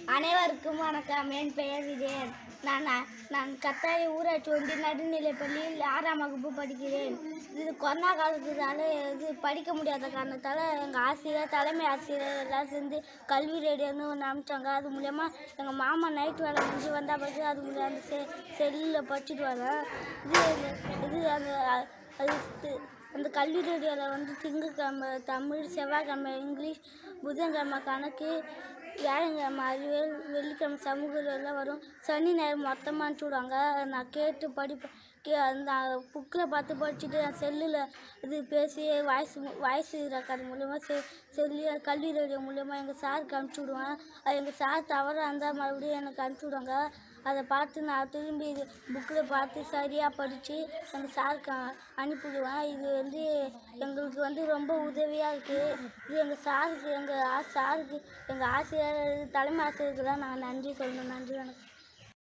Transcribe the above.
அனைவருக்கும் வணக்கம் என் பெயர் விஜயன் நான் நான் கத்தாரி ஊராட்சி ஒன்றிய நடுநிலைப் பள்ளியில் ஆறாம் வகுப்பு படிக்கிறேன் இது கொரோனா காலத்தினால இது படிக்க முடியாத காரணத்தால் எங்கள் ஆசிரியர் தலைமை ஆசிரியர் எல்லாம் சேர்ந்து கல்வி ரேடியோன்னு ஒன்று அனுப்பிச்சாங்க அது மூலயமா எங்கள் மாமா நைட் வேலை முடிஞ்சு வந்தால் பிறகு அது மூலியம் அந்த செ செல்லில் படிச்சுட்டு வரேன் இது இது அந்த அது தி- அந்த கல்வி ரேடியோவில் வந்து திங்கட்கிழமை தமிழ் செவ்வாய்க்கிழமை இங்கிலீஷ் புதன்கிழமை கணக்கு வியாழக்கிழமை அறிவியல் வெள்ளிக்கிழமை சமூக அறிவியல்லாம் வரும் சனி ஞாயிறு மொத்தமாக அனுப்பிச்சி விடுவாங்க நான் கேட்டு படிப்பேன் கே அந்த புக்கில் பார்த்து படிச்சுட்டு என் செல்லில் இது பேசி வாய்ஸ் வாய்ஸ் ரெக்கார்டு மூலயமா செ செல்லி கல்வி ரேடியோ மூலயமா எங்கள் சாருக்கு அனுப்பிச்சி விடுவேன் அது எங்கள் சார் தவறாக இருந்தால் மறுபடியும் எனக்கு அனுப்பிச்சி விடுவாங்க அதை பார்த்து நான் திரும்பி இது புக்கில் பார்த்து சரியாக படித்து எங்கள் சாருக்கு அ- அனுப்பிவிடுவேன் இது வந்து எங்களுக்கு வந்து ரொம்ப உதவியாக இருக்குது இது எங்கள் சாருக்கு எங்கள் ஆ சாருக்கு எங்கள் ஆசிரியர் தலைமை ஆசிரியருக்கு தான் நான் நன்றி சொல்லணும் நன்றி வணக்கம்